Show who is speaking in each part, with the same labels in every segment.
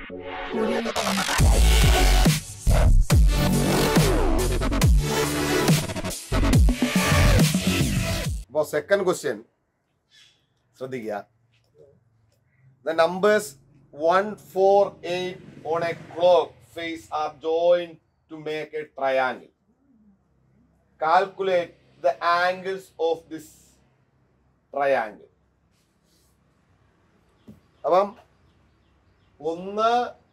Speaker 1: Audio Jungle.
Speaker 2: അപ്പോൾ second question ശ്രദ്ധിക്കുക the numbers one four eight on a clock face are join to make a triangle calculate the angles of this triangle അപ്പം ഒന്ന്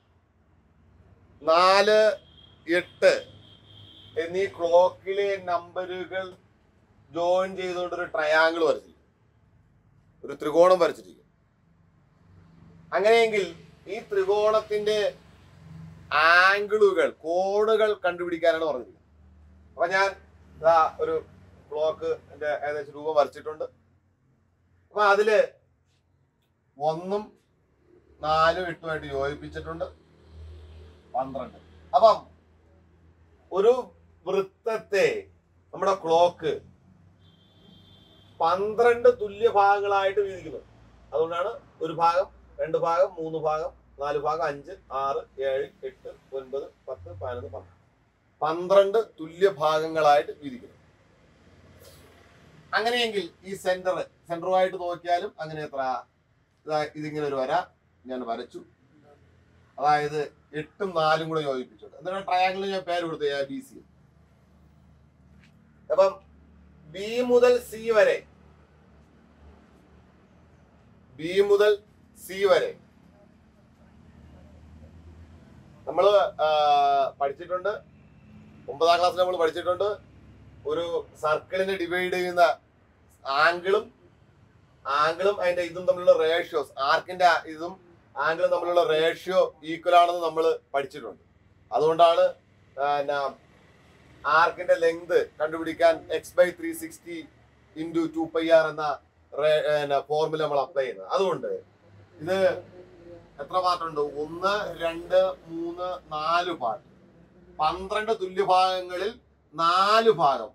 Speaker 2: നാല് എട്ട് എന്നീ ക്ലോക്കിലെ നമ്പറുകൾ join ചെയ്തുകൊണ്ട് ഒരു ട്രയാങ്കിൾ വരച്ചിരിക്കും ഒരു ത്രികോണം വരച്ചിരിക്കും അങ്ങനെയെങ്കിൽ ഈ ത്രികോണത്തിന്റെ ആംഗിളുകൾ കോണുകൾ കണ്ടുപിടിക്കാനാണ് പറഞ്ഞിരിക്കുന്നത് അപ്പൊ ഞാൻ ഇതാ ഒരു ബ്ലോക്ക് എന്റെ ഏകദേശം രൂപം വരച്ചിട്ടുണ്ട് അപ്പൊ അതില് ഒന്നും നാലും എട്ടുമായിട്ട് യോജിപ്പിച്ചിട്ടുണ്ട് പന്ത്രണ്ട് അപ്പം ഒരു വൃത്തത്തെ നമ്മുടെ ക്ലോക്ക് പന്ത്രണ്ട് തുല്യ ഭാഗങ്ങളായിട്ട് വീതിക്കുന്നു അതുകൊണ്ടാണ് ഒരു ഭാഗം രണ്ട് ഭാഗം മൂന്ന് ഭാഗം നാല് ഭാഗം അഞ്ച് ആറ് ഏഴ് എട്ട് ഒൻപത് പത്ത് പതിനൊന്ന് പന്ത്രണ്ട് പന്ത്രണ്ട് തുല്യ ഭാഗങ്ങളായിട്ട് വീതിക്കുന്നു അങ്ങനെയെങ്കിൽ ഈ സെന്റർ സെന്ററുമായിട്ട് നോക്കിയാലും അങ്ങനെ എത്ര ഇതാ ഇതിങ്ങനെ ഒരു വര ഞാൻ വരച്ചു അതായത് എട്ടും നാലും കൂടെ യോജിപ്പിച്ചിട്ടുണ്ട് എന്നിട്ട് ട്രയാങ്കിളിന് ഞാൻ പേര് കൊടുത്തു എ ബി സി അപ്പം ബി മുതൽ സി വരെ ബി മുതൽ സി വരെ നമ്മൾ പഠിച്ചിട്ടുണ്ട് ഒമ്പതാം ക്ലാസ്സിൽ നമ്മൾ പഠിച്ചിട്ടുണ്ട് ഒരു സർക്കിളിനെ ഡിവൈഡ് ചെയ്യുന്ന ആംഗിളും ആംഗിളും അതിന്റെ ഇതും തമ്മിലുള്ള റേഷ്യോസ് ആർക്കിന്റെ ഇതും ആംഗിളും തമ്മിലുള്ള റേഷ്യോ ഈക്വൽ ആണെന്ന് നമ്മൾ പഠിച്ചിട്ടുണ്ട് അതുകൊണ്ടാണ് ആർക്കിന്റെ ലെങ്ത് കണ്ടുപിടിക്കാൻ X by three sixty into two pi R എന്ന ഫോർമുല നമ്മൾ അപ്ലൈ ചെയ്യുന്നത് അതുകൊണ്ട് ഇത് എത്ര പാർട്ടുണ്ട് ഒന്ന് രണ്ട് മൂന്ന് നാല് പാർട്ട് പന്ത്രണ്ട് തുല്യഭാഗങ്ങളിൽ നാല് ഭാഗം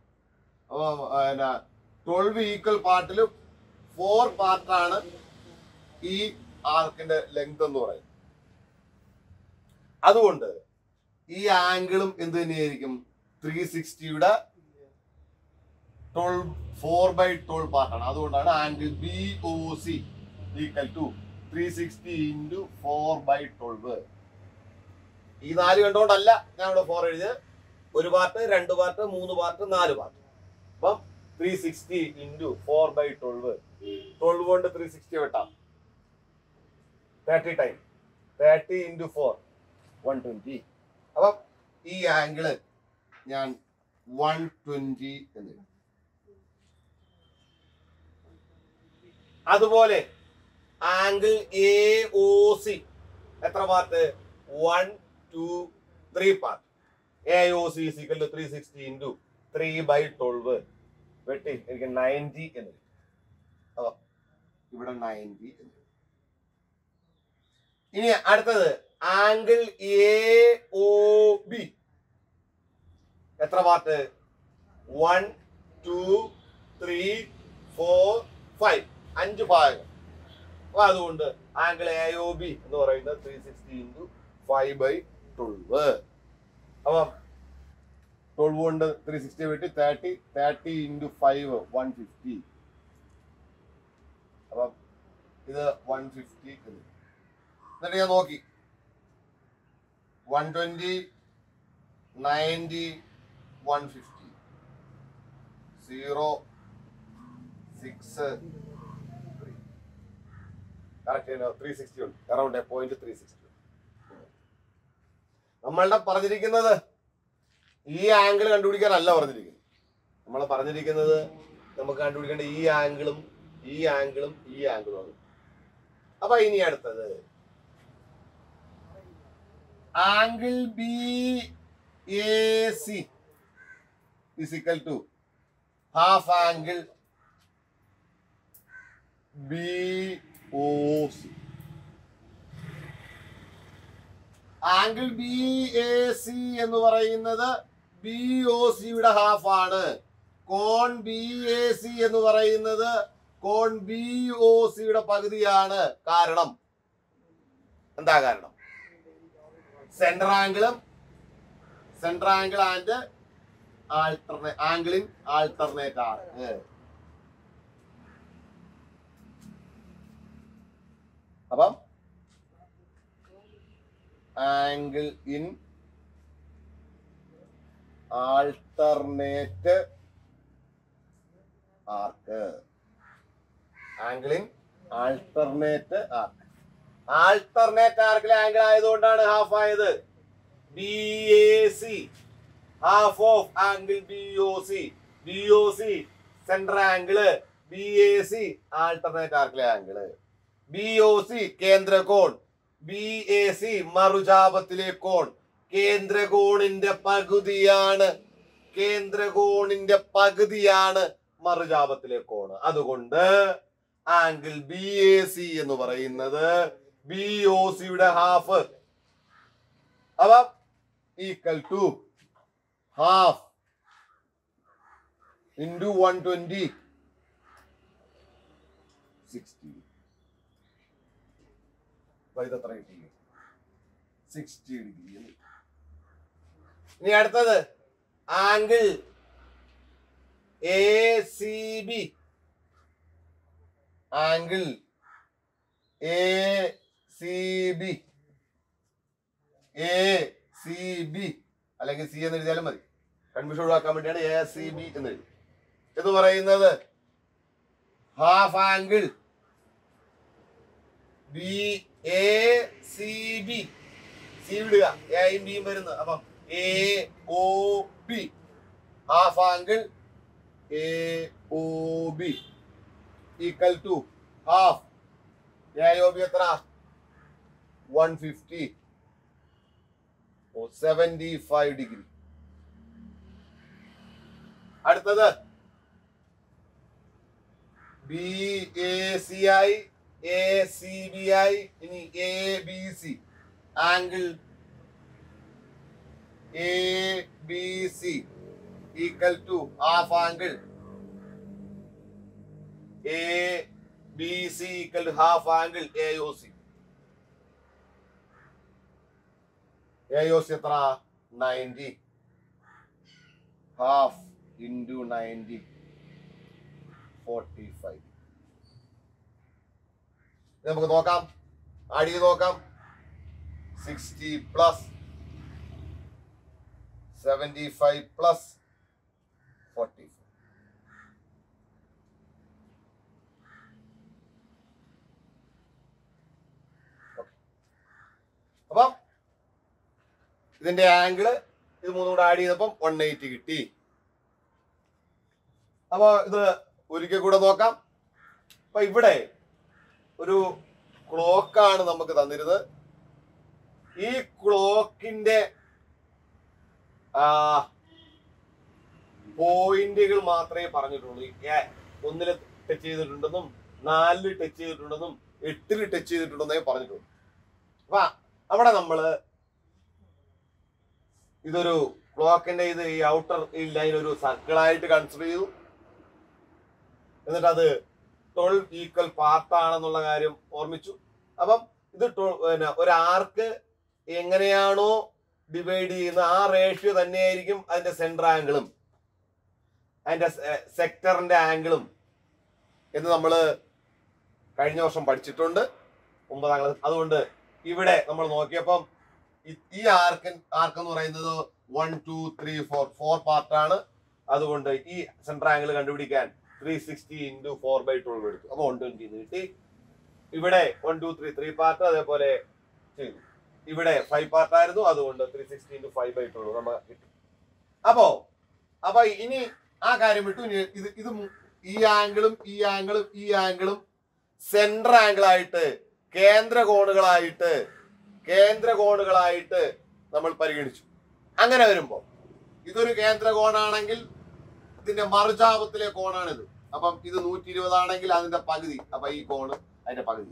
Speaker 2: ട്വൽവ് ഈക്വൽ പാർട്ടിൽ ഫോർ പാർട്ടാണ് ഈ ആർക്കിന്റെ ലെങ്ത് എന്ന് പറയുന്നത് അതുകൊണ്ട് ഈ ആംഗിളും എന്ത് തന്നെയായിരിക്കും ത്രീ സിക്സ്റ്റിയുടെ ട്വൽവ് ഫോർ ബൈ ട്വൽവ് പാർട്ടാണ് അതുകൊണ്ടാണ് angle B O C equal to three sixty into four by twelve ഈ നാല് കണ്ടുകൊണ്ടല്ല ഞാൻ ഇവിടെ ഫോർ എഴുതിയത് ഒരു പാർട്ട് രണ്ട് പാർട്ട് മൂന്ന് പാർട്ട് നാല് പാർട്ട് അപ്പം three sixty into four by twelve twelve കൊണ്ട് ത്രീ സിക്സ്റ്റി വെട്ടാം thirty time thirty into four one twenty അപ്പം ഈ ആംഗിള് ഞാൻ വൺ ട്വൻറ്റി എന്ന് എഴുതും അതുപോലെ ആംഗിൾ എ ഒ സി എത്ര part one two three part A O C equal three sixty into three by twelve വെട്ടി എനിക്ക് നയൻറ്റി എന്ന് കിട്ടും അപ്പൊ ഇവിടെ നയൻറ്റി എന്ന് കിട്ടും. ഇനി അടുത്തത് ആംഗിൾ എ ഒ ബി എത്ര part one two three four five അഞ്ച് ഭാഗങ്ങൾ അപ്പൊ അതുകൊണ്ട് ആംഗിൾ എ ഒ ബി എന്ന് പറയുന്നത് three sixty into five by twelve അപ്പം ട്വൽവ് കൊണ്ട് ത്രീ സിക്സ്റ്റി വെട്ടി thirty thirty into five one fifty അപ്പം ഇത് വൺ ഫിഫ്റ്റി എന്നിട്ട് ഞാൻ നോക്കി one twenty ninety one fifty zero six three correct three sixty ഉണ്ട് അറൗണ്ട് പോയിന്റ് ത്രീ സിക്സ്റ്റി നമ്മളുടെ പറഞ്ഞിരിക്കുന്നത് ഈ ആംഗിൾ കണ്ടുപിടിക്കാനല്ല പറഞ്ഞിരിക്കുന്നത് നമ്മൾ പറഞ്ഞിരിക്കുന്നത് നമുക്ക് കണ്ടുപിടിക്കേണ്ട ഈ ആംഗിളും ഈ ആംഗിളും ഈ ആംഗിളും ആണ് അപ്പൊ ഇനി അടുത്തത് angle B A C is equal to half angle B O C angle B A C എന്ന് പറയുന്നത് ബി ഒ സിയുടെ ഹാഫ് ആണ് കോൺ ബി എ സി എന്ന് പറയുന്നത് കോൺ ബി ഒ സിയുടെ പകുതിയാണ് കാരണം എന്താ കാരണം സെന്റർ ആംഗിളും സെന്റർ ആംഗിൾ ആൻഡ് ആൾട്ടർനേ ആംഗിളിൻ ആൾട്ടർനേറ്റ് ആർക്ക് അപ്പം angle in alternate arc angle in alternate arc alternate ആർക്കിലെ ആംഗിൾ ആയതുകൊണ്ടാണ് ഹാഫ് ആയത് B A C half of angle B O C B O C central angle B A C alternate ആർക്കിലെ angle B O C കേന്ദ്ര കോൺ B A C മറുചാപത്തിലെ കോൺ കേന്ദ്രകോണിന്റെ പകുതിയാണ് കേന്ദ്രകോണിന്റെ പകുതിയാണ് മറുചാപത്തിലെ കോണ് അതുകൊണ്ട് ആംഗിൾ ബി എ സി എന്ന് പറയുന്നത് ബി ഒ സിയുടെ ഹാഫ് അപ്പം equal to half into one twenty sixty ഇതെത്ര കിട്ടി സിക്സ്റ്റി ഡിഗ്രി ഇനി അടുത്തത് angle A C B angle A C B A C B അല്ലെങ്കിൽ സി എന്ന് എഴുതിയാലും മതി കൺഫ്യൂഷൻ ഒഴിവാക്കാൻ വേണ്ടിയാണ് എ സി ബി എന്ന് എഴുതി എന്ന് പറയുന്നത് half angle B A C B C വിടുക എയും ബിയും വരുന്നത് അപ്പം A O B half angle A O B equal to half A O B എത്ര one fifty seventy five degree അടുത്തത് ബി എ സി ആയി എ സി ബി ആയി ഇനി A B C angle A B C equal to half angle A B C equal to half angle A O C A O C എത്ര ninety half into ninety forty five നമുക്ക് നോക്കാം add ചെയ്ത് നോക്കാം sixty plus seventy five plus forty അപ്പം ഇതിന്റെ angle ഇത് മൂന്നും കൂടെ ആഡ് ചെയ്തപ്പം വൺ എയ്റ്റി കിട്ടി അപ്പൊ ഇത് ഒരിക്കൽ കൂടെ നോക്കാം അപ്പൊ ഇവിടെ ഒരു ക്ലോക്കാണ് നമുക്ക് തന്നിരുന്നത് ഈ ക്ലോക്കിന്റെ പോയിന്റുകൾ മാത്രമേ പറഞ്ഞിട്ടുള്ളൂ ഈ ഏ- ഒന്നില് ടച്ച് ചെയ്തിട്ടുണ്ടെന്നും നാലില് ടച്ച് ചെയ്തിട്ടുണ്ടെന്നും എട്ടില് ടച്ച് ചെയ്തിട്ടുണ്ടെന്നേ പറഞ്ഞിട്ടുള്ളൂ അപ്പൊ അവിടെ നമ്മള് ഇതൊരു ക്ലോക്കിന്റെ ഇത് ഈ ഔട്ടർ ഈ ലൈൻ ഒരു സർക്കിളായിട്ട് കൺസിഡർ ചെയ്തു എന്നിട്ട് അത് ട്വൽവ് ഈക്വൽ പാർട്ട് ആണെന്നുള്ള കാര്യം ഓർമ്മിച്ചു അപ്പം ഇത് ട്വ- പിന്നെ ഒരു ആർക്ക് എങ്ങനെയാണോ ഡിവൈഡ് ചെയ്യുന്ന ആ റേഷ്യോ തന്നെയായിരിക്കും അതിന്റെ സെന്റർ ആംഗിളും അതിന്റെ സെക്ടറിന്റെ ആംഗിളും എന്ന് നമ്മൾ കഴിഞ്ഞ വർഷം പഠിച്ചിട്ടുണ്ട് ഒമ്പതാം ക്ലാസ് അതുകൊണ്ട് ഇവിടെ നമ്മൾ നോക്കിയപ്പം ഈ- ഈ ആർക്ക് ആർക്ക് എന്ന് പറയുന്നത് one two three four four പാർട്ടാണ് അതുകൊണ്ട് ഈ സെന്റർ ആംഗിൾ കണ്ടുപിടിക്കാൻ three sixty into four by twelve എടുത്തു അപ്പൊ വൺ ട്വന്റി കിട്ടി ഇവിടെ one two three three part അതേപോലെ ചെയ്തു ഇവിടെ ഫൈവ് പാർട്ട് ആയിരുന്നു അതുകൊണ്ട് three sixty into five by twelve നമ്മൾ കിട്ടി അപ്പോ അപ്പൊ ഇനി ആ കാര്യം വിട്ടു ഇനി ഇത് ഇത് മു- ഈ ആംഗിളും ഈ ആംഗിളും ഈ ആംഗിളും സെന്റർ ആംഗിൾ ആയിട്ട് കേന്ദ്ര കോണുകളായിട്ട് കേന്ദ്ര കോണുകളായിട്ട് നമ്മൾ പരിഗണിച്ചു അങ്ങനെ വരുമ്പോ ഇതൊരു കേന്ദ്ര കോണാണെങ്കിൽ ഇതിന്റെ മറുചാപത്തിലെ കോണാണിത് അപ്പം ഇത് നൂറ്റി ഇരുപതാണെങ്കിൽ അതിന്റെ പകുതി അപ്പൊ ഈ കോണ് അതിന്റെ പകുതി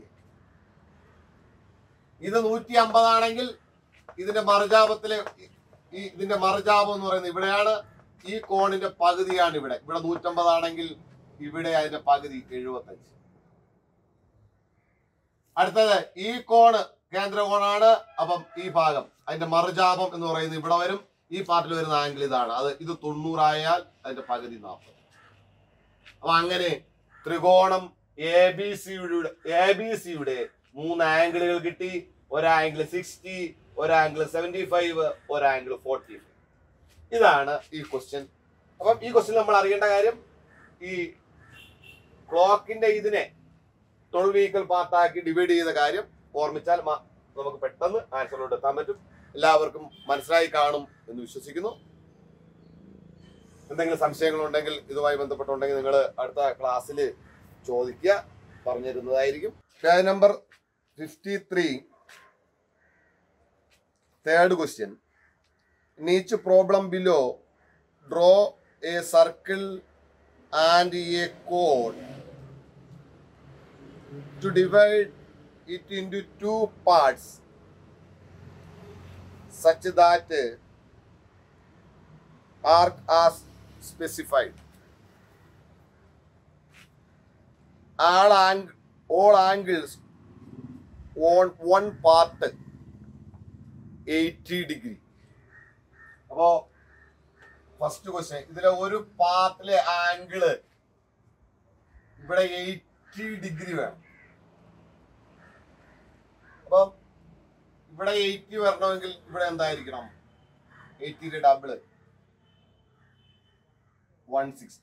Speaker 2: ഇത് നൂറ്റി അമ്പതാണെങ്കിൽ ഇതിന്റെ മറുചാപത്തിലെ ഈ- ഈ ഇതിന്റെ മറുചാപം എന്ന് പറയുന്നത് ഇവിടെയാണ് ഈ കോണിന്റെ പകുതിയാണ് ഇവിടെ ഇവിടെ നൂറ്റമ്പതാണെങ്കിൽ ഇവിടെ അതിന്റെ പകുതി എഴുപത്തഞ്ച് അടുത്തത് ഈ കോണ് കേന്ദ്രകോണാണ് അപ്പം ഈ ഭാഗം അതിന്റെ മറുചാപം എന്ന് പറയുന്നത് ഇവിടെ വരും ഈ പാർട്ടിൽ വരുന്ന ആംഗിൾ ഇതാണ് അത് ഇത് തൊണ്ണൂറായാൽ അതിന്റെ പകുതി നാൽപ്പത് അപ്പൊ അങ്ങനെ ത്രികോണം എ ബി സിയുടെ എ ബി സിയുടെ മൂന്ന് ആംഗിളുകൾ കിട്ടി ഒരു ആംഗിൾ സിക്സ്റ്റി ഒരു ആംഗിൾ സെവന്റി ഫൈവ് ഒരു ആംഗിൾ ഫോർട്ടി ഫൈവ് ഇതാണ് ഈ ക്വസ്റ്റ്യൻ അപ്പം ഈ ക്വസ്റ്റ്യൻ നമ്മൾ അറിയേണ്ട കാര്യം ഈ ക്ലോക്കിന്റെ ഇതിനെ ട്വൽവ് ഈക്വൽ പാർട്ടാക്കി ഡിവൈഡ് ചെയ്ത കാര്യം ഓർമ്മിച്ചാൽ മ- നമുക്ക് പെട്ടെന്ന് ആൻസറിലോട്ട് എത്താൻ പറ്റും എല്ലാവർക്കും മനസ്സിലായി കാണും എന്ന് വിശ്വസിക്കുന്നു എന്തെങ്കിലും സംശയങ്ങളുണ്ടെങ്കിൽ ഇതുമായി ബന്ധപ്പെട്ടുണ്ടെങ്കിൽ നിങ്ങൾ അടുത്ത ക്ലാസ്സിൽ ചോദിക്കുക പറഞ്ഞു തരുന്നതായിരിക്കും page number fifty three third question in each problem below draw a circle and a chord to divide it into two parts such that uh, arc as specified all ang- all angles on one part 80 degree അപ്പോ first question ഇതിലെ ഒരു പാർട്ടിലെ angle ഇവിടെ eighty degree വേണം അപ്പൊ ഇവിടെ eighty വരണമെങ്കിൽ ഇവിടെ എന്തായിരിക്കണം എയ്റ്റിയുടെ ഡബിള് വൺ സിക്സ്റ്റി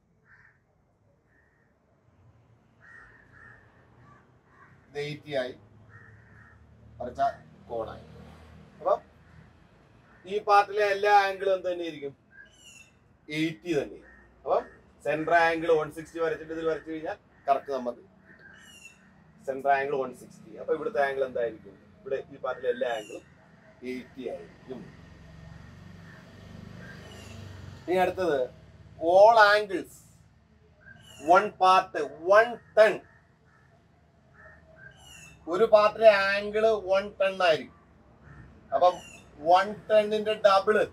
Speaker 2: ഇത് എയ്റ്റി ആയി വരച്ച കോണായി അപ്പം ഈ പാർട്ടിലെ എല്ലാ ആംഗിളും എന്ത് തന്നെയായിരിക്കും എയ്റ്റി തന്നെ അപ്പം സെൻട്രൽ ആംഗിൾ വൺ സിക്സ്റ്റി വരച്ചിട്ട് ഇതിൽ വരച്ചു കഴിഞ്ഞാൽ കറക്റ്റ് നമുക്ക് സെൻട്രൽ ആംഗിൾ വൺ സിക്സ്റ്റി അപ്പൊ ഇവിടുത്തെ ആംഗിൾ എന്തായിരിക്കും ഇവിടെ ഈ പാർട്ടിലെ എല്ലാ ആംഗിളും എയ്റ്റി ആയിരിക്കും ഇനി അടുത്തത് all angles one part one ten ഒരു പാർട്ടിലെ ആംഗിള് വൺ ടൺ ആയിരിക്കും അപ്പം വൺ ടെന്നിന്റെ ഡബിള്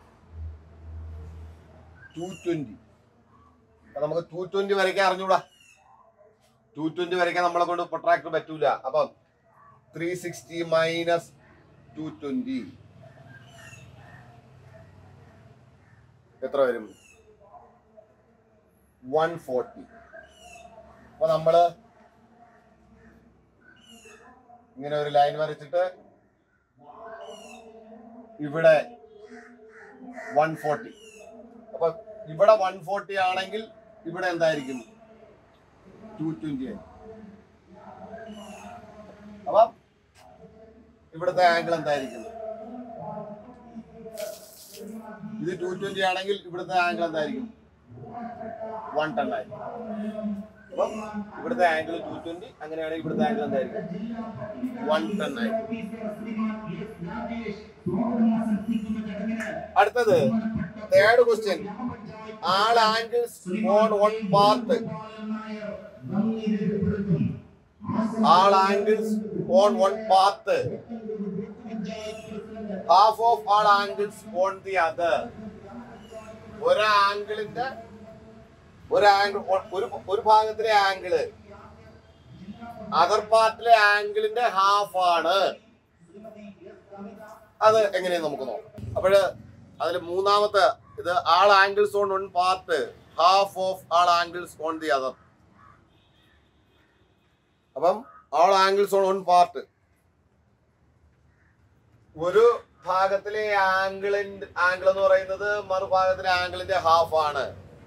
Speaker 2: ടു ട്വന്റി അപ്പൊ നമുക്ക് ടു ട്വന്റി വരയ്ക്കാൻ അറിഞ്ഞൂടാ ടു ട്വന്റി വരയ്ക്കാൻ നമ്മളെ കൊണ്ട് പ്രൊട്രാക്ടർ പറ്റൂല അപ്പം three sixty minus two twenty എത്ര വരും വൺ ഫോർട്ടി അപ്പൊ നമ്മള് ഇങ്ങനെ ഒരു ലൈൻ വരച്ചിട്ട് ഇവിടെ വൺ ഫോർട്ടി അപ്പൊ ഇവിടെ വൺ ഫോർട്ടി ആണെങ്കിൽ ഇവിടെ എന്തായിരിക്കും ടു ട്വന്റി ആയി അപ്പൊ ഇവിടുത്തെ ആംഗിൾ എന്തായിരിക്കും ഇത് ടു ട്വന്റി ആണെങ്കിൽ ഇവിടുത്തെ ആംഗിൾ എന്തായിരിക്കും വൺ ടെൻ ആയിരിക്കും അപ്പം ഇവിടുത്തെ ആംഗിൾ ടു ട്വന്റി അങ്ങനെയാണെങ്കിൽ ഇവിടുത്തെ ആംഗിൾ എന്തായിരിക്കും വൺ ടെൻ ആയിരിക്കും അടുത്തത് third question all angles on one part all angles on one part half of all angles on the other ഒരു ആംഗിളിന്റെ ഒരു ആംഗിൾ ഒരു ഒരു ഭാഗത്തിലെ ആംഗിള് അതർ പാർട്ടിലെ ആംഗിളിന്റെ ഹാഫ് ആണ് അത് എങ്ങനെയാന്ന് നമുക്ക് നോക്കാം അപ്പോഴ് അതിൽ മൂന്നാമത്തെ ഇത് all angles on one part half of all angles on the other അപ്പം all angles on one part ഒരു ഭാഗത്തിലെ ആംഗിളിന്റെ ആംഗിൾ എന്ന് പറയുന്നത് മറുഭാഗത്തിലെ ആംഗിളിന്റെ ഹാഫ് ആണ്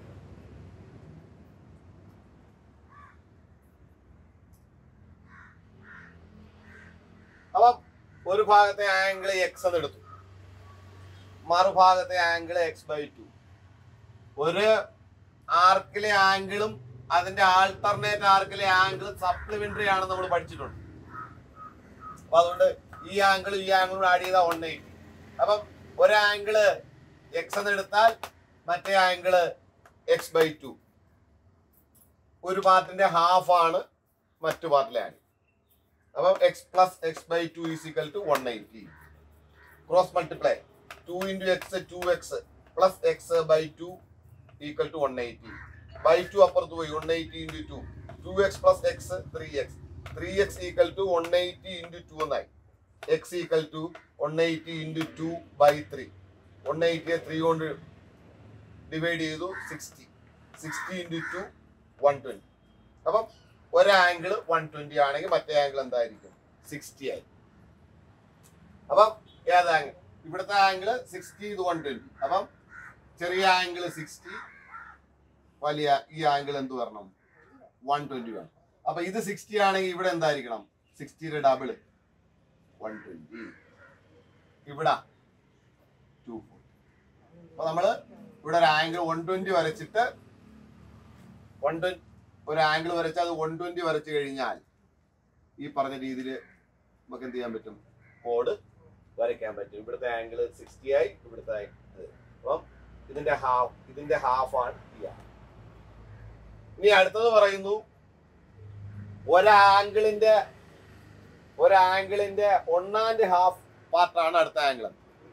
Speaker 2: അപ്പം ഒരു ഭാഗത്തെ ആംഗിൾ എക്സ് എന്ന് എടുത്തു മറുഭാഗത്തെ ആംഗിൾ എക്സ് ബൈ ടു ഒരു ആർക്കിലെ ആംഗിളും അതിന്റെ ആൾട്ടർനേറ്റ് ആർക്കിലെ ആംഗിളും സപ്ലിമെന്ററി ആണ് നമ്മൾ പഠിച്ചിട്ടുണ്ട് അപ്പൊ അതുകൊണ്ട് ഈ ആംഗിളും ഈ ആംഗിളും ആഡ് ചെയ്താൽ വൺ എയ്റ്റി അപ്പം ഒരു ആംഗിള് എക്സ് എന്ന് എടുത്താൽ മറ്റേ ആംഗിള് എക്സ് ബൈ ടു ഒരു പാർട്ടിന്റെ ഹാഫ് ആണ് മറ്റു പാർട്ടിലെ ആംഗിൾ അപ്പം x plus x by two is equal to one eighty cross multiply two into x two x plus x by two equal to one eighty by two അപ്പുറത്ത് പോയി one eighty into two two x plus x three x three x equal to one eighty into two എന്നായി x equal to one eighty into two by three one എയ്റ്റിയെ three കൊണ്ട് divide ചെയ്തു sixty sixty into two one twenty അപ്പം ഒരു angle one twenty ആണെങ്കിൽ മറ്റേ angle എന്തായിരിക്കും sixty ആയി അപ്പം ഏത് ആംഗിൾ ഇവിടുത്തെ ആംഗിൾ സിക്സ്റ്റി ഇത് വൺ ട്വൻറ്റി അപ്പം ചെറിയ ആംഗിൾ സിക്സ്റ്റി വലിയ ഈ ആംഗിൾ എന്ത് വരണം വൺ ട്വൻറ്റി വേണം അപ്പൊ ഇത് സിക്സ്റ്റി ആണെങ്കിൽ ഇവിടെ എന്തായിരിക്കണം സിക്സ്റ്റിയുടെ ഡബിള് വൺ ട്വൻറ്റി ഇവിടെ ടു ഫോർട്ടി അപ്പൊ നമ്മള് ഇവിടെ ഒരു ആംഗിൾ വൺ ട്വന്റി വരച്ചിട്ട് വൺ ട്വന്റി ഒരു ആംഗിൾ വരച്ച് അത് വൺ ട്വന്റി വരച്ചു കഴിഞ്ഞാൽ ഈ പറഞ്ഞ രീതിയിൽ നമുക്ക് എന്ത് ചെയ്യാൻ പറ്റും കോഡ് വരയ്ക്കാൻ പറ്റും ഇവിടുത്തെ ആംഗിൾ സിക്സ്റ്റി ആയി ഇവിടുത്തെ ഇത് അപ്പം ഇതിന്റെ ഹാഫ് ഇതിന്റെ ഹാഫ് ആണ് ഈ ആംഗിൾ ഇനി അടുത്തത് പറയുന്നു ഒരാംഗിളിന്റെ ഒരാംഗിളിന്റെ ഒന്നാന്റെ ഹാഫ് പാർട്ടാണ് അടുത്ത ആംഗിൾ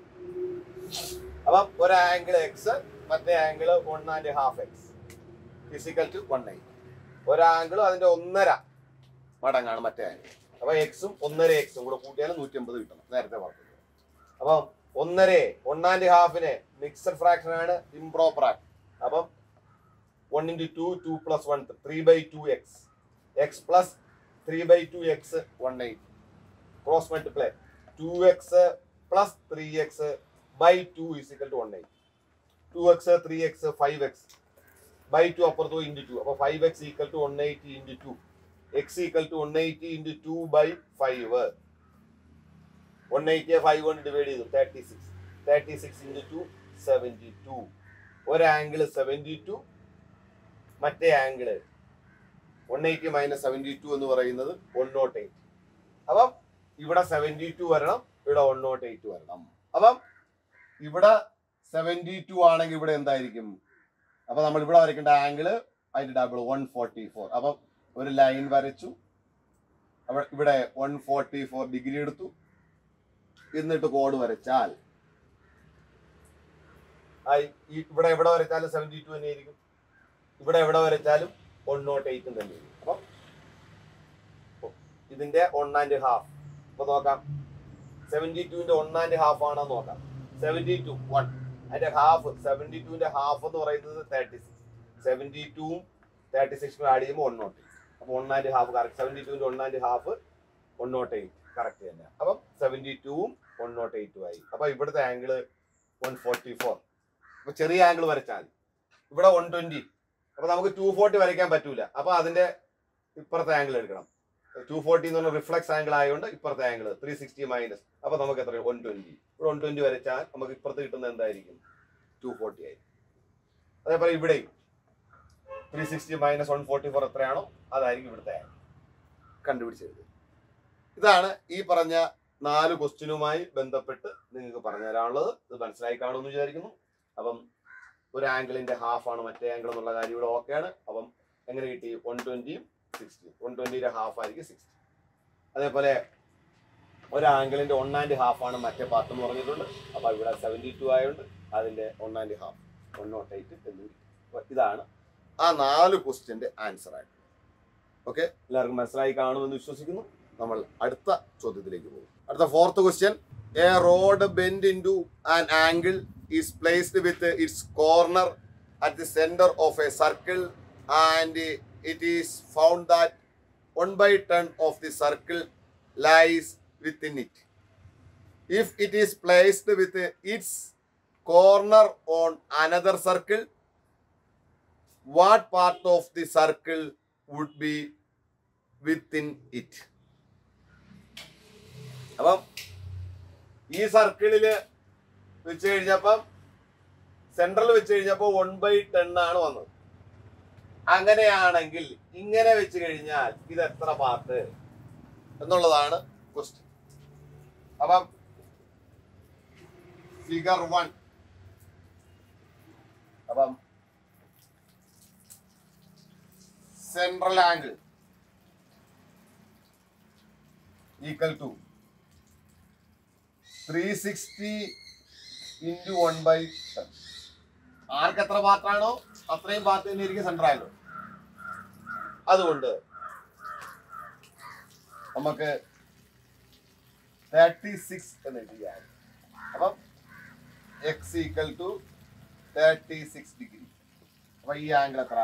Speaker 2: അപ്പം ഒരു ആംഗിൾ എക്സ് മറ്റേ angle one and half X physical to one nine ഒരു ആംഗിളും അതിന്റെ ഒന്നര മടങ്ങാണ് മറ്റേ ആംഗിൾ അപ്പൊ എക്സും ഒന്നര എക്സും കൂടെ കൂട്ടിയാൽ നൂറ്റി അമ്പത് കിട്ടണം നേരത്തെ പറഞ്ഞത് അപ്പം ഒന്നര വൺ ആൻഡ് ഹാഫിന് മിക്സഡ് ഫ്രാക്ഷൻ ആണ് ഇംപ്രോപ്പർ ആണ് അപ്പം one into two two plus one three by two x x plus three by two x one eight cross multiply two x plus three x by two is equal to one eight two x three x five x by two അപ്പുറത്ത് പോയി into two അപ്പോൾ five x equal to one eighty into two x equal to one eighty into two by five one എയ്റ്റിയെ five കൊണ്ട് divide ചെയ്തു thirty six thirty six into two seventy two ഒരു angle seventy two മറ്റേ angle one eighty minus seventy two എന്ന് പറയുന്നത് one nought eight അപ്പം ഇവിടെ seventy to വരണം ഇവിടെ വൺ നോട്ട് എയ്റ്റ് വരണം അപ്പം ഇവിടെ സെവൻറ്റി ടു ആണെങ്കിൽ ഇവിടെ എന്തായിരിക്കും അപ്പൊ നമ്മൾ ഇവിടെ വരയ്ക്കേണ്ട ആംഗിള് അതിന്റെ ഡബിൾ വൺ ഫോർട്ടി ഫോർ അപ്പം ഒരു ലൈൻ വരച്ചു അവിടെ ഇവിടെ വൺ ഫോർട്ടി ഫോർ ഡിഗ്രി എടുത്തു എന്നിട്ട് കോഡ് വരച്ചാൽ ആ ഈ- ഇവിടെ എവിടെ വരച്ചാലും സെവൻറ്റി ടു തന്നെയായിരിക്കും ഇവിടെ എവിടെ വരച്ചാലും വൺ നോട്ട് എയ്റ്റും തന്നെയായിരിക്കും അപ്പം ഇതിന്റെ വൺ ആൻഡ് ഹാഫ് ഇപ്പൊ നോക്കാം സെവൻറ്റി ടുവിന്റെ വൺ ആൻഡ് ഹാഫ് ആണോ നോക്കാം സെവൻറ്റി ടു വൺ അതിന്റെ ഹാഫ് സെവൻറ്റി ടുവിന്റെ ഹാഫ് എന്ന് പറയുന്നത് തേർട്ടി സിക്സ് സെവൻറ്റി ടുവും തേർട്ടി സിക്സും ആഡ് ചെയ്യുമ്പോൾ വൺ നോട്ട് എയ്റ്റ് അപ്പോൾ one and half correct seventy ടുവിന്റെ one and half one nought eight correct തന്നെ അപ്പം സെവൻറ്റി ടുവും വൺ നോട്ട് എയ്റ്റും ആയി അപ്പൊ ഇവിടുത്തെ ആംഗിള് വൺ ഫോർട്ടി ഫോർ അപ്പൊ ചെറിയ ആംഗിൾ വരച്ചാൽ മതി ഇവിടെ വൺ ട്വന്റി അപ്പൊ നമുക്ക് ടു ഫോർട്ടി വരയ്ക്കാൻ പറ്റൂല അപ്പൊ അതിന്റെ ഇപ്പുറത്തെ ആംഗിൾ എടുക്കണം ടു ഫോർട്ടി എന്ന് പറഞ്ഞ റിഫ്ലക്സ് ആംഗിൾ ആയതുകൊണ്ട് ഇപ്പുറത്തെ ആംഗിൾ ത്രീ സിക്സ്റ്റി മൈനസ് അപ്പൊ നമുക്ക് എത്ര വൺ ട്വന്റി ഇവിടെ വൺ ട്വന്റി വരച്ചാൽ നമുക്ക് ഇപ്പുറത്ത് കിട്ടുന്നത് എന്തായിരിക്കും ടു ഫോർട്ടി ആയിരിക്കും അതേപോലെ ഇവിടെയും three sixty minus one forty four എത്രയാണോ അതായിരിക്കും ഇവിടുത്തെ ആംഗിൾ കണ്ടുപിടിച്ചത് ഇതാണ് ഈ പറഞ്ഞ നാല് ക്വസ്റ്റ്യനുമായി ബന്ധപ്പെട്ട് നിങ്ങൾക്ക് പറഞ്ഞു തരാനുള്ളത് ഇത് മനസ്സിലായി കാണുമെന്ന് വിചാരിക്കുന്നു അപ്പം ഒരു ആംഗിളിന്റെ ഹാഫ് ആണ് മറ്റേ ആംഗിൾ എന്നുള്ള കാര്യം ഇവിടെ ഓക്കെയാണ് അപ്പം എങ്ങനെ കിട്ടി വൺ ട്വന്റിയും സിക്സ്റ്റിയും വൺ ട്വന്റിയുടെ ഹാഫ് ആയിരിക്കും സിക്സ്റ്റി അതേപോലെ ഒരു ആംഗിളിന്റെ വൺ ആൻഡ് ഹാഫ് ആണ് മറ്റേ പാർട്ട് എന്ന് പറഞ്ഞിട്ടുണ്ട് അപ്പൊ ഇവിടെ സെവൻറ്റി ടു ആയതുകൊണ്ട് അതിന്റെ one and half one nought eight എന്ന് കിട്ടി അപ്പൊ ഇതാണ് ആ നാല് ക്വസ്റ്റ്യന്റെ ആൻസർ ആയിട്ട് ഓക്കെ എല്ലാവർക്കും മനസ്സിലായി കാണുമെന്ന് വിശ്വസിക്കുന്നു നമ്മൾ അടുത്ത ചോദ്യത്തിലേക്ക് പോകും അടുത്ത fourth question a road bend into an angle is placed with its corner at the centre of a circle and it is found that one by ten of the circle lies within it. If it is placed with its corner on another circle, what part of the circle would be within it? അപ്പം ഈ സർക്കിളില് വെച്ച് കഴിഞ്ഞപ്പം central വെച്ച് കഴിഞ്ഞപ്പോൾ one by ten ആണ് വന്നത് അങ്ങനെയാണെങ്കിൽ ഇങ്ങനെ വെച്ച് കഴിഞ്ഞാൽ ഇത് എത്ര പാർട്ട് എന്നുള്ളതാണ് ക്വസ്റ്റ്യൻ അപ്പം ഫിഗർ വൺ അപ്പം central angle equal to three sixty into one by ten arc എത്ര പാർട്ടാണോ അത്രയും പാർട്ട് തന്നെ ഇരിക്കും സെൻട്രൽ ആംഗിൾ അതുകൊണ്ട് നമുക്ക് തേർട്ടി സിക്സ് എന്ന് എഴുതിയാൽ അപ്പം x equal to thirty six degree അപ്പൊ ഈ ആംഗിൾ എത്ര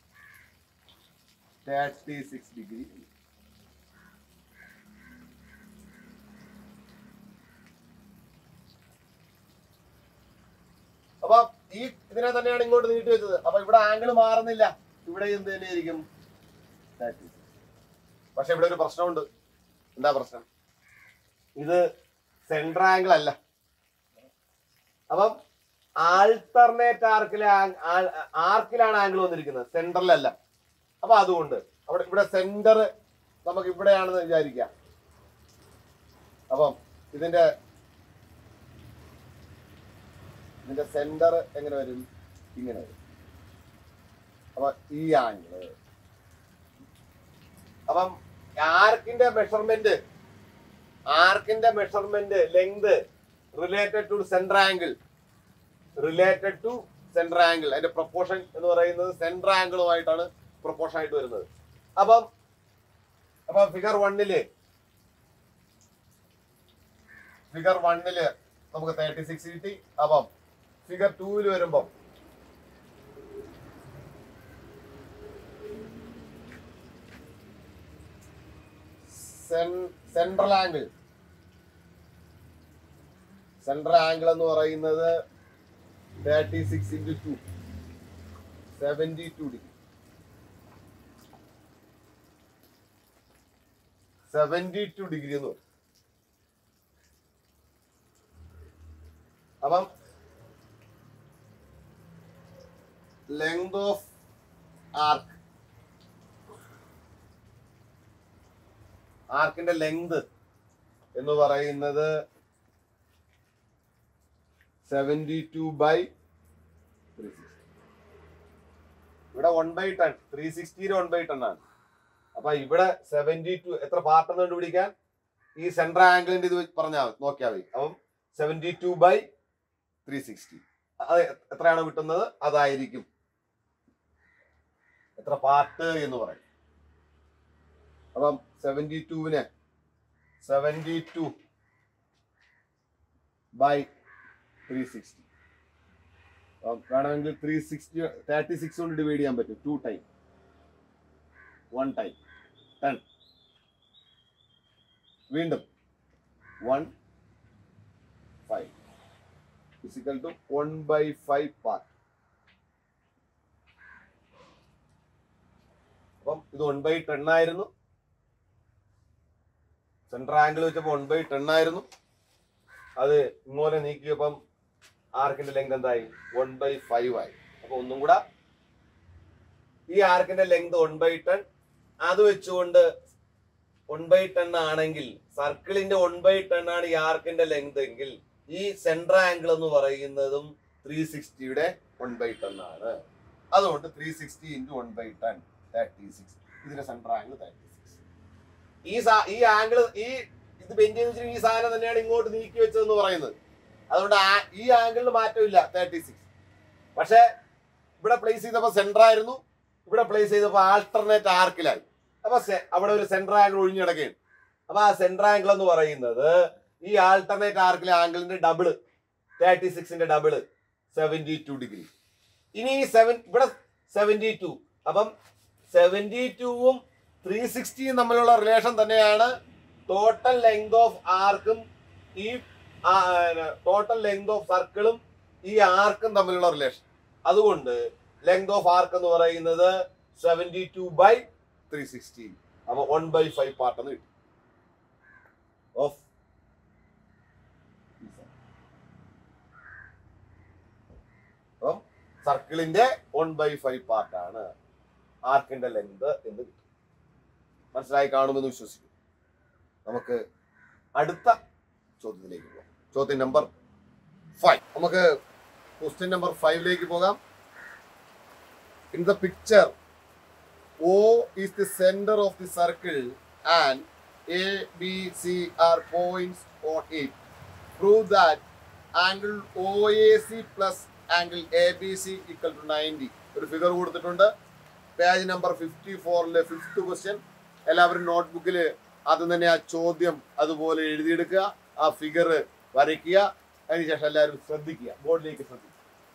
Speaker 2: തേർട്ടി സിക്സ് ഡിഗ്രി അപ്പൊ ഈ ഇതിനെ തന്നെയാണ് ഇങ്ങോട്ട് നീട്ടി വെച്ചത് അപ്പൊ ഇവിടെ ആംഗിൾ മാറുന്നില്ല ഇവിടെ എന്ത് തന്നെയായിരിക്കും തേർട്ടി പക്ഷെ ഇവിടെ ഒരു പ്രശ്നമുണ്ട് എന്താ പ്രശ്നം ഇത് സെൻട്ര ആംഗിൾ അല്ല അപ്പം ആൾട്ടർനേറ്റ് ആർക്കിലെ ആർക്കിലാണ് ആംഗിൾ വന്നിരിക്കുന്നത് സെന്ററിലല്ല അപ്പൊ അതുകൊണ്ട് അവിടെ ഇവിടെ സെന്റർ നമുക്ക് ഇവിടെയാണെന്ന് വിചാരിക്കാം അപ്പം ഇതിന്റെ ഇതിന്റെ സെന്റർ എങ്ങനെ വരും ഇങ്ങനെ വരും അപ്പൊ ഈ ആംഗിള് അപ്പം ആർക്കിന്റെ മെഷർമെന്റ് ആർക്കിന്റെ measurement length related to centre angle related to centre angle അതിന്റെ പ്രൊപ്പോർഷൻ എന്ന് പറയുന്നത് സെന്റർ ആംഗിളുമായിട്ടാണ് പ്രൊപ്പോർഷൻ ആയിട്ട് വരുന്നത് അപ്പം അപ്പൊ ഫിഗർ വണ്ണില് ഫിഗർ വണ്ണില് നമുക്ക് തേർട്ടി സിക്സ് കിട്ടി അപ്പം ഫിഗർ ടൂവിൽ വരുമ്പം സെൻട്രൽ ആംഗിൾ സെൻട്രൽ ആംഗിൾ എന്ന് പറയുന്നത് thirty six into two seventy two degree seventy two degree എന്ന് പറയും അപ്പം ലെങ്ത് ഓഫ് ആർക്ക് ആർക്കിന്റെ ലെങ്ത് എന്ന് പറയുന്നത് seventy two by three sixty ഇവിടെ വൺ ബൈ ടെൻ ത്രീ സിക്സ്റ്റിയിൽ വൺ ബൈ ടെൻ ആണ് അപ്പൊ ഇവിടെ സെവൻറ്റി ടു എത്ര പാർട്ട് എന്ന് കണ്ടുപിടിക്കാൻ ഈ സെൻട്രൽ ആംഗിളിന്റെ ഇത് പറഞ്ഞാൽ നോക്കിയാൽ മതി അപ്പം seventy two by three sixty അത് എത്രയാണ് കിട്ടുന്നത് അതായിരിക്കും എത്ര പാർട്ട് എന്ന് പറയും അപ്പം സെവൻറ്റി ടുവിന് seventy two by three sixty വേണമെങ്കിൽ ത്രീ സിക്സ്റ്റി തേർട്ടി സിക്സ് കൊണ്ട് ഡിവൈഡ് ചെയ്യാൻ പറ്റും two time one time ten വീണ്ടും one five is equal to one by five part അപ്പം ഇത് വൺ ബൈ ടെൻ ആയിരുന്നു സെൻട്രൽ ആംഗിൾ വെച്ചപ്പോൾ വൺ ബൈ ടെൻ ആയിരുന്നു അത് ഇങ്ങോട്ട് നീക്കിയപ്പം ആർക്കിന്റെ ലെങ്ത് എന്തായി വൺ ബൈ ഫൈവ് ആയി അപ്പൊ ഒന്നും കൂടെ ഈ ആർക്കിന്റെ ലെങ്ത് വൺ ബൈ ടെൻ അത് വെച്ചുകൊണ്ട് വൺ ബൈ ടെൻ ആണെങ്കിൽ സർക്കിളിന്റെ വൺ ബൈ ടെൻ ആണ് ഈ ആർക്കിന്റെ ലെങ്ത് എങ്കിൽ ഈ സെൻട്രൽ ആംഗിൾ എന്ന് പറയുന്നതും ത്രീ സിക്സ്റ്റിയുടെ വൺ ബൈ ടെൻ ആണ് അതുകൊണ്ട് three sixty into one by ten thirty six ഇതിന്റെ സെൻട്രൽ ആംഗിൾ തേർട്ടി സിക്സ് ഈ സാ- ഈ ആംഗിൾ ഈ ഇത് ബെഞ്ച് ചെയ്ത് വെച്ചിട്ട് ഈ സാധനം തന്നെയാണ് ഇങ്ങോട്ട് നീക്കി വെച്ചതെന്ന് പറയുന്നത് അതുകൊണ്ട് ആ- ഈ ആംഗിളിന് മാറ്റമില്ല തേർട്ടി സിക്സ് പക്ഷെ ഇവിടെ പ്ലേസ് ചെയ്തപ്പോൾ സെന്റർ ആയിരുന്നു ഇവിടെ പ്ലേസ് ചെയ്തപ്പോൾ ആൾട്ടർനേറ്റ് ആർക്കിലായി അപ്പൊ സെ- അവിടെ ഒരു സെന്റർ ആംഗിൾ ഒഴിഞ്ഞിടക്കുകയാണ് അപ്പൊ ആ സെന്റർ ആംഗിൾ എന്ന് പറയുന്നത് ഈ ആൾട്ടർനേറ്റ് ആർക്കിലെ ആംഗിളിന്റെ ഡബിള് തേർട്ടി സിക്സിന്റെ ഡബിള് സെവൻറ്റി ടു ഡിഗ്രി ഇനി ഈ സെവൻ ഇവിടെ സെവൻറ്റി ടു അപ്പം സെവൻറ്റി ടൂവും ത്രീ സിക്സ്റ്റിയും തമ്മിലുള്ള റിലേഷൻ തന്നെയാണ് ടോട്ടൽ ലെങ്ത് ഓഫ് ആർക്കും ഈ ടോട്ടൽ ലെങ്ത് ഓഫ് സർക്കിളും ഈ ആർക്കും തമ്മിലുള്ള റിലേഷൻ അതുകൊണ്ട് ലെങ്ത് ഓഫ് ആർക്ക് എന്ന് പറയുന്നത് seventy two by three sixty അപ്പൊ വൺ ബൈ ഫൈവ് പാർട്ട് എന്ന് കിട്ടും ഓഫ് അപ്പം സർക്കിളിന്റെ വൺ ബൈ ഫൈവ് പാർട്ടാണ് ആർക്കിന്റെ ലെങ്ത് എന്ന് കിട്ടും മനസ്സിലായി കാണുമെന്ന് വിശ്വസിക്കുന്നു നമുക്ക് അടുത്ത ചോദ്യത്തിലേക്ക് പോകാം ചോദ്യം നമ്പർ ഫൈവ് നമുക്ക് ക്വസ്റ്റ്യൻ നമ്പർ ഫൈവിലേക്ക് പോകാം in the picture O is the center of the circle and A, B, C are points on it. Prove that angle OAC plus angle ABC equal to 90. ഒരു figure കൊടുത്തിട്ടുണ്ട് page number fifty ഫോറിലെ fifth question എല്ലാവരും നോട്ട്ബുക്കിൽ ആദ്യം തന്നെ ആ ചോദ്യം അതുപോലെ എഴുതിയെടുക്കുക ആ ഫിഗർ വരയ്ക്കുക അതിനുശേഷം എല്ലാവരും ശ്രദ്ധിക്കുക ബോർഡിലേക്ക് ശ്രദ്ധിക്കുക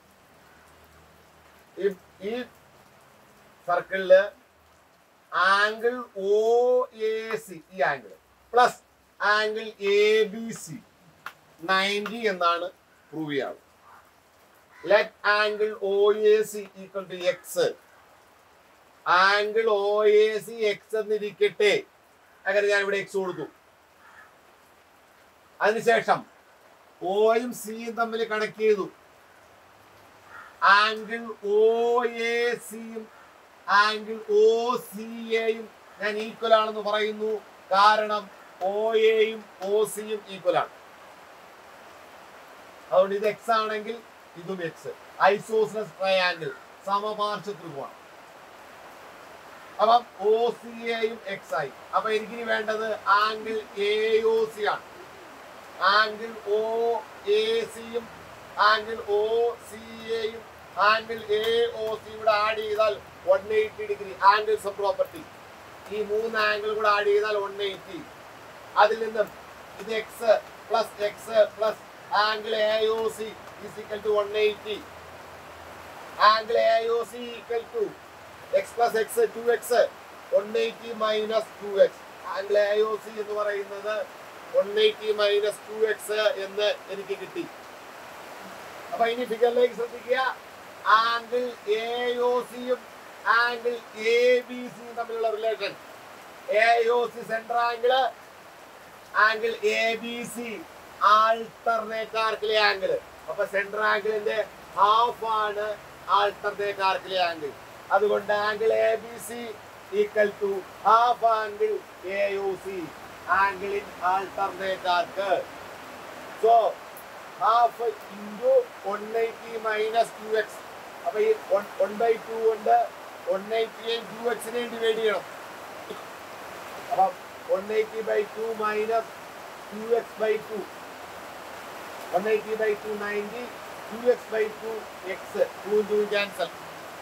Speaker 2: ഈ ഈ സർക്കിളില് ആംഗിൾ ഒ എ സി ഈ angle plus angle A B C ninety എന്നാണ് പ്രൂവ് ചെയ്യാറ് let angle O A C equal to x angle O A C x എന്നിരിക്കട്ടെ അങ്ങനെ ഞാൻ ഇവിടെ എക്സ് കൊടുത്തു അതിനുശേഷം ഓയും സിയും തമ്മിൽ കണക്ട് ചെയ്തു ആംഗിൾ ഒ എ സിയും ആംഗിൾ ഒ സി എയും ഞാൻ ഈക്വൽ ആണെന്ന് പറയുന്നു കാരണം ഒ എയും ഒ സിയും ഈക്വൽ ആണ് അതുകൊണ്ട് ഇത് എക്സ് ആണെങ്കിൽ ഇതും എക്സ് ഐസോസിനസ് ട്രയാങ്കിൾ സമപാർശ്വ ത്രികോണം അപ്പം ഒ സി എയും എക്സ് ആയി അപ്പൊ എനിക്കിനി വേണ്ടത് ആംഗിൾ എ ഒ സി ആണ് ആംഗിൾ ഒ എ സിയും ആംഗിൾ ഒ സി എയും ആംഗിൾ എ ഒ സി കൂടെ ആഡ് ചെയ്താൽ one eighty degree angles of property ഈ മൂന്ന് ആംഗിൾ കൂടെ ആഡ് ചെയ്താൽ വൺ എയ്റ്റി അതിൽ നിന്നും ഇത് x plus x plus angle A O C is equal to one eighty angle A O C equal to x plus x two x one eighty minus two x angle A O C എന്ന് പറയുന്നത് one eighty minus two x എന്ന് എനിക്ക് കിട്ടി അപ്പൊ ഇനി ഫിഗറിലേക്ക് ശ്രദ്ധിക്കുക angle A O സിയും ആംഗിൾ എ ബി സിയും തമ്മിലുള്ള relation A O C central angle angle A B C alternate ആർക്കിലെ ആംഗിൾ അപ്പൊ സെൻട്രൽ ആംഗിളിന്റെ ഹാഫ് ആണ് ആൾട്ടർനേറ്റ് ആർക്കിലെ ആംഗിൾ അതുകൊണ്ട് angle A B C equal to half angle A U C angle in alternate arc so half into one eighty minus two x അപ്പൊ ഈ one by two കൊണ്ട് one എയ്റ്റിയെയും two എക്സിനെയും divide ചെയ്യണം അപ്പം one eighty by two minus two x by two one eighty by two ninety two x by two x two two cancel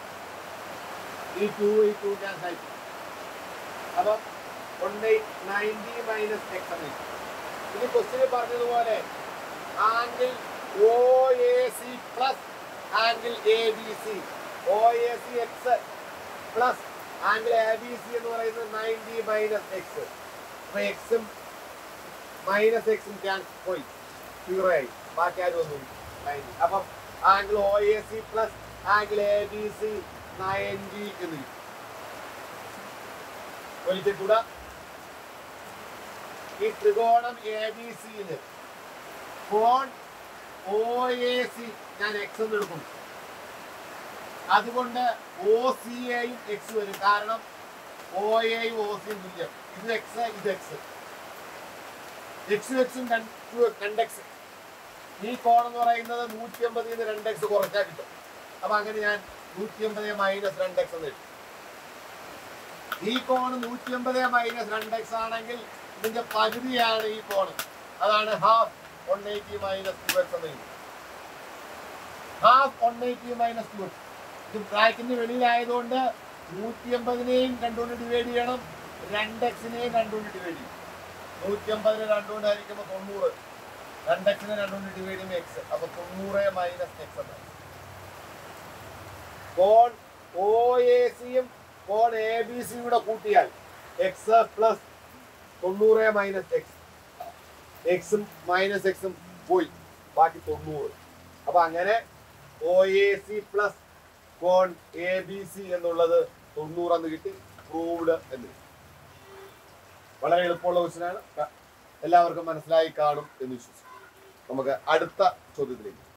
Speaker 2: ഈ two ഈ two cancel അപ്പം one eight ninety minus x എന്ന് കിട്ടും. ഇനി ക്വസ്റ്റിന് പറഞ്ഞതുപോലെ angle O A C plus angle A B C O A C x plus angle A B C എന്ന് പറയുന്നത് നയൻറ്റി മൈനസ് എക്സ് അപ്പൊ എക്സും മൈനസ് എക്സും ക്യാൻസൽ പോയി സീറോ ആയി ബാക്കി ആരും ഒന്നും നയൻറ്റി അപ്പം angle O A C plus angle A B C ninety എന്ന് കിട്ടും ഒലിച്ചിട്ടൂടാ ഈ ത്രികോണം എ ബി സിയില് കോൺ ഒ എ സി ഞാൻ എക്സ് എന്ന് എടുക്കും അതുകൊണ്ട് ഒ സി എയും എക്സ് വരും കാരണം ഒ എയും ഒ സിയും തുല്യം ഇത് എക്സ് ഇത് എക്സ് എക്സും എക്സും രണ്ട് എക്സ് ഈ കോൺ എന്ന് പറയുന്നത് നൂറ്റി അമ്പതിൽ നിന്ന് രണ്ട് എക്സ് കുറച്ചാൽ കിട്ടും അപ്പൊ അങ്ങനെ ഞാൻ നൂറ്റി അമ്പത് മൈനസ് രണ്ട് എക്സ് എന്ന് എഴുതും ഈ കോൺ നൂറ്റി അമ്പത് മൈനസ് രണ്ട് എക്സ് ആണെങ്കിൽ ഇതിന്റെ പകുതിയാണ് ഈ കോൺ അതാണ് half one eighty minus two x എന്ന് എഴുതും half one eighty minus two x ഇത് ബ്രാക്കറ്റിന് വെളിയിലായതുകൊണ്ട് നൂറ്റി അമ്പതിനെയും രണ്ടുകൊണ്ട് ഡിവൈഡ് ചെയ്യണം രണ്ട് എക്സിനെയും രണ്ടുകൊണ്ട് ഡിവൈഡ് ചെയ്യും നൂറ്റി അമ്പതിനെ രണ്ടുകൊണ്ട് ഹരിക്കുമ്പോൾ തൊണ്ണൂറ് രണ്ട് എക്സിനെ രണ്ടുകൊണ്ട് ഡിവൈഡ് ചെയ്യുമ്പോൾ എക്സ് അപ്പൊ തൊണ്ണൂറ് മൈനസ് എക്സ് എന്നാണ് കോൺ ഒ എ സിയും കോൺ എ ബി സിയും കൂടെ കൂട്ടിയാൽ എക്സ് പ്ലസ് തൊണ്ണൂറ് മൈനസ് എക്സ് എക്സും മൈനസ് എക്സും പോയി ബാക്കി തൊണ്ണൂറ് അപ്പൊ അങ്ങനെ ഒ എ സി പ്ലസ് കോൺ എ ബി സി എന്നുള്ളത് തൊണ്ണൂറ് എന്ന് കിട്ടി പ്രൂവ്ഡ് എന്ന് കിട്ടി. വളരെ എളുപ്പമുള്ള ക്വസ്റ്റ്യൻ ആണ് ക- എല്ലാവർക്കും മനസ്സിലായി കാണും എന്ന് വിശ്വസിക്കുന്നു നമുക്ക് അടുത്ത ചോദ്യത്തിലേക്ക്